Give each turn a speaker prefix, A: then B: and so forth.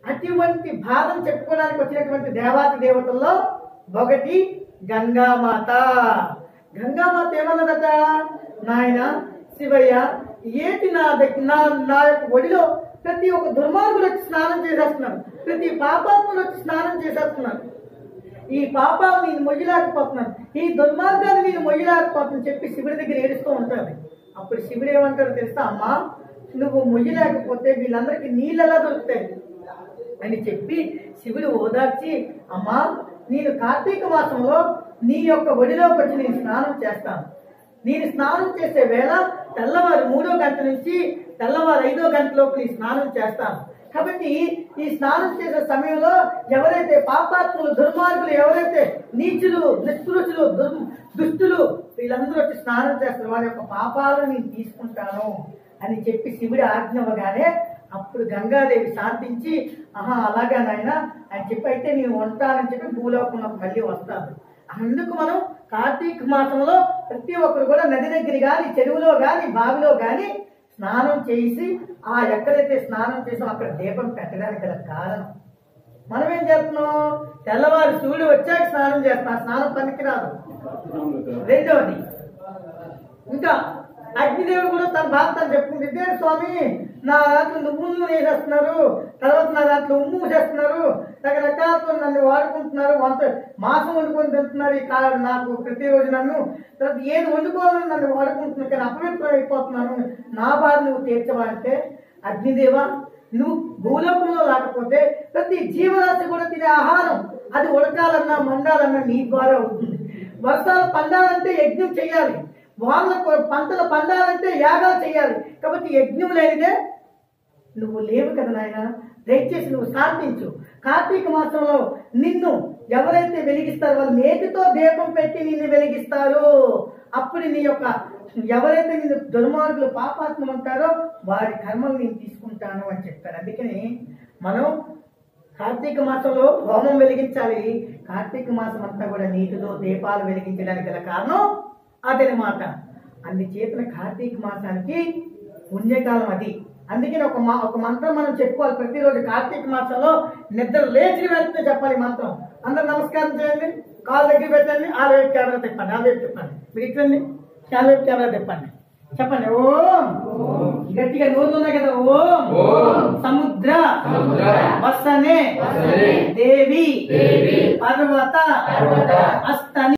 A: అటువంటి భావం చెప్పుకోవడానికి వచ్చినటువంటి దేవాతి దేవతల్లో ఒకటి గంగామాత గంగామాత ఏమన్నదట నాయన శివయ్య ఏంటి నా దగ్గర నా నా యొక్క ఒడిలో ప్రతి ఒక్క దుర్మార్గులు వచ్చి స్నానం చేసేస్తున్నారు ప్రతి పాపాత్ములు వచ్చి స్నానం చేసేస్తున్నారు ఈ పాపాలు నేను మొయ్యలేకపోతున్నాను ఈ దుర్మార్గాన్ని నేను మొయ్యలేకపోతున్నాను చెప్పి శివుడి దగ్గర ఏడుస్తూ ఉంటుంది అప్పుడు శివుడు ఏమంటాడో తెలుసా అమ్మా నువ్వు మొయ్యలేకపోతే వీళ్ళందరికీ నీళ్ళు ఎలా దొరుకుతాయి అని చెప్పి శివుడు ఓదార్చి అమ్మా నేను కార్తీక మాసంలో నీ యొక్క ఒడిలోకి వచ్చి నేను స్నానం చేస్తాను నేను స్నానం చేసే వేళ తెల్లవారు మూడో గంట నుంచి తెల్లవారు ఐదో గంట లోపు నీ స్నానం చేస్తాను కాబట్టి ఈ స్నానం చేసే సమయంలో ఎవరైతే పాపాత్ములు దుర్మార్గులు ఎవరైతే నీచులు నిస్పృహులు దుర్ దుష్టులు వీళ్ళందరూ వచ్చి స్నానం చేస్తారు వాళ్ళ యొక్క పాపాలను నేను తీసుకుంటాను అని చెప్పి శివుడి ఆజ్ఞవగానే అప్పుడు గంగాదేవి శాంతించి ఆహా అలాగా నాయన అని చెప్పి అయితే నేను ఉంటానని చెప్పి భూలోకంలోకి మళ్ళీ వస్తాను అందుకు మనం కార్తీక మాసంలో ప్రతి ఒక్కరు కూడా నది దగ్గర కానీ చెరువులో కానీ బావిలో కానీ స్నానం చేసి ఆ ఎక్కడైతే స్నానం చేసామో అక్కడ దీపం పెట్టడానికి గల కారణం మనం ఏం చేస్తున్నాం తెల్లవారు సూర్యుడు వచ్చాక స్నానం చేస్తాం ఆ స్నానం పనికిరాదు రెండవది ఇంకా అగ్నిదేవుడు కూడా తన బాధ తను చెప్పుకుంది ఇదే స్వామి నా దాంట్లో నువ్వులు వేసేస్తున్నారు తర్వాత నా దాంట్లో ఉమ్ము చేస్తున్నారు రకరకాలతో నన్ను వాడుకుంటున్నారు వంట మాంసం వండుకొని తింటున్నారు ఈ కా నాకు ప్రతిరోజు నన్ను తర్వాత ఏది వండుకోవాలని నన్ను వాడుకుంటున్నారు కానీ అపవిత్రం అయిపోతున్నాను నా బాధ నువ్వు తీర్చవంటే అగ్నిదేవ నువ్వు భూలోకంలో రాకపోతే ప్రతి జీవరాశి కూడా తినే ఆహారం అది ఉడకాలన్నా మండాలన్నా నీ ద్వారా అవుతుంది వర్షాలు పండాలంటే యజ్ఞం చేయాలి వాళ్ళ పంటలు పండాలంటే యాగాలు చేయాలి కాబట్టి యజ్ఞం లేనిదే నువ్వు లేవు కదా నాయన దయచేసి నువ్వు శాంతించు కార్తీక మాసంలో నిన్ను ఎవరైతే వెలిగిస్తారో వాళ్ళు నేతితో దీపం పెట్టి నిన్ను వెలిగిస్తారు అప్పుడు నీ యొక్క ఎవరైతే నిన్ను దుర్మార్గులు పాపాత్మలు ఉంటారో వారి కర్మలు నేను తీసుకుంటాను అని చెప్పారు అందుకని మనం కార్తీక మాసంలో హోమం వెలిగించాలి కార్తీక మాసం అంతా కూడా నీటిలో దీపాలు వెలిగించడానికి గల కారణం అదనమాట అందుచేతన కార్తీక మాసానికి పుణ్యకాలం అది అందుకని ఒక మా ఒక మంత్రం మనం చెప్పుకోవాలి ప్రతిరోజు కార్తీక మాసంలో నిద్ర లేచిన వెంటనే చెప్పాలి ఈ మంత్రం అందరు నమస్కారం చేయండి కాలు దగ్గర పెట్టండి ఆ వైపు కెమెరా తిప్పండి ఆ వైపు తిప్పండి మీరు ఇట్లండి ఆ వైపు కెమెరా తిప్పండి చెప్పండి ఓం గట్టిగా నోరు ఉన్నాయి కదా ఓం
B: ఓం.
A: సముద్ర
B: సముద్ర.
A: వసనే
B: వసనే.
A: దేవి
B: దేవి.
A: పర్వత
B: పర్వత.
A: అస్తని